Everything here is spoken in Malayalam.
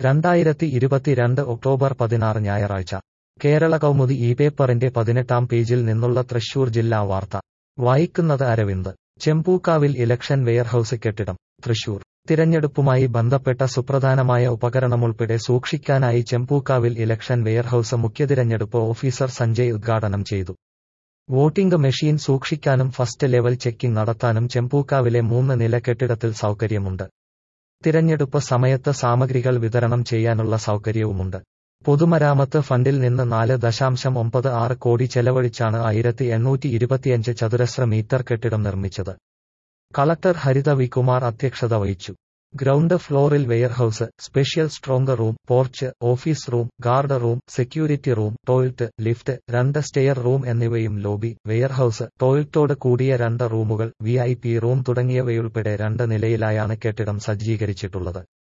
രണ്ടായിരത്തി ഇരുപത്തിരണ്ട് ഒക്ടോബർ പതിനാറ് ഞായറാഴ്ച കേരള കൗമുദി ഈ പേപ്പറിന്റെ പതിനെട്ടാം പേജിൽ നിന്നുള്ള തൃശൂർ ജില്ലാ വാർത്ത വായിക്കുന്നത് അരവിന്ദ് ചെമ്പൂക്കാവിൽ ഇലക്ഷൻ വെയർഹൌസ് കെട്ടിടം തൃശൂർ തിരഞ്ഞെടുപ്പുമായി ബന്ധപ്പെട്ട സുപ്രധാനമായ ഉപകരണമുൾപ്പെടെ സൂക്ഷിക്കാനായി ചെമ്പൂക്കാവിൽ ഇലക്ഷൻ വെയർഹൌസ് മുഖ്യതിരഞ്ഞെടുപ്പ് ഓഫീസർ സഞ്ജയ് ഉദ്ഘാടനം ചെയ്തു വോട്ടിംഗ് മെഷീൻ സൂക്ഷിക്കാനും ഫസ്റ്റ് ലെവൽ ചെക്കിംഗ് നടത്താനും ചെമ്പൂക്കാവിലെ മൂന്ന് നില കെട്ടിടത്തിൽ സൗകര്യമുണ്ട് തിരഞ്ഞെടുപ്പ് സമയത്ത് സാമഗ്രികൾ വിതരണം ചെയ്യാനുള്ള സൗകര്യവുമുണ്ട് പൊതുമരാമത്ത് ഫണ്ടിൽ നിന്ന് നാല് ദശാംശം ഒമ്പത് ആറ് കോടി ചെലവഴിച്ചാണ് ആയിരത്തി എണ്ണൂറ്റി ഇരുപത്തിയഞ്ച് ചതുരശ്ര മീറ്റർ കെട്ടിടം നിർമ്മിച്ചത് കളക്ടർ ഹരിത വി കുമാർ അധ്യക്ഷത വഹിച്ചു ഗ്രൗണ്ട് ഫ്ലോറിൽ warehouse special strong room porch office room guard room security room toilet lift രണ്ട് സ്റ്റെയർ റൂം എന്നിവയും ലോബി വെയർഹൌസ് ടോയ്ലറ്റോട് കൂടിയ രണ്ട് റൂമുകൾ വി റൂം തുടങ്ങിയവയുൾപ്പെടെ രണ്ട് നിലയിലായാണ് കെട്ടിടം സജ്ജീകരിച്ചിട്ടുള്ളത്